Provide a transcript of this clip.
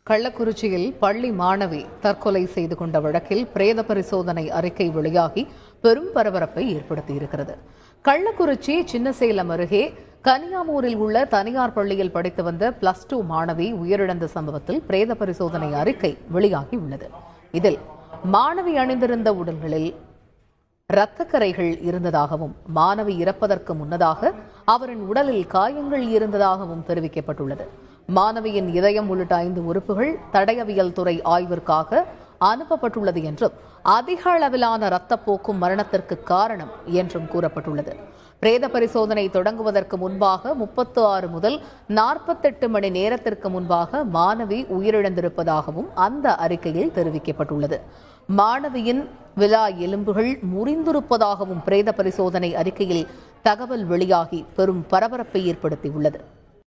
கள்ளக்குறிச்சியில் பள்ளி மாணவி தற்கொலை செய்து கொண்ட வழக்கில் பிரேத பரிசோதனை அறிக்கை வெளியாகி பெரும் பரபரப்பை ஏற்படுத்தியிருக்கிறது கள்ளக்குறிச்சி சின்னசேலம் அருகே கனியாமூரில் உள்ள தனியார் பள்ளியில் படித்து வந்த பிளஸ் டூ மாணவி உயிரிழந்த சம்பவத்தில் பிரேத பரிசோதனை அறிக்கை வெளியாகி உள்ளது இதில் மாணவி அணிந்திருந்த உடல்களில் இரத்தக்கரைகள் இருந்ததாகவும் மாணவி இறப்பதற்கு முன்னதாக அவரின் உடலில் காயங்கள் இருந்ததாகவும் தெரிவிக்கப்பட்டுள்ளது மாணவியின் இதயம் உள்ளிட்ட ஐந்து உறுப்புகள் தடயவியல் துறை ஆய்விற்காக அனுப்பப்பட்டுள்ளது என்றும் அதிக அளவிலான இரத்தப்போக்கும் மரணத்திற்கு காரணம் என்றும் கூறப்பட்டுள்ளது பிரேத பரிசோதனை தொடங்குவதற்கு முன்பாக முப்பத்து ஆறு முதல் நாற்பத்தெட்டு மணி நேரத்திற்கு முன்பாக மாணவி உயிரிழந்திருப்பதாகவும் அந்த அறிக்கையில் தெரிவிக்கப்பட்டுள்ளது மாணவியின் விழா எலும்புகள் முறிந்திருப்பதாகவும் பிரேத பரிசோதனை அறிக்கையில் தகவல் வெளியாகி பெரும் பரபரப்பை ஏற்படுத்தியுள்ளது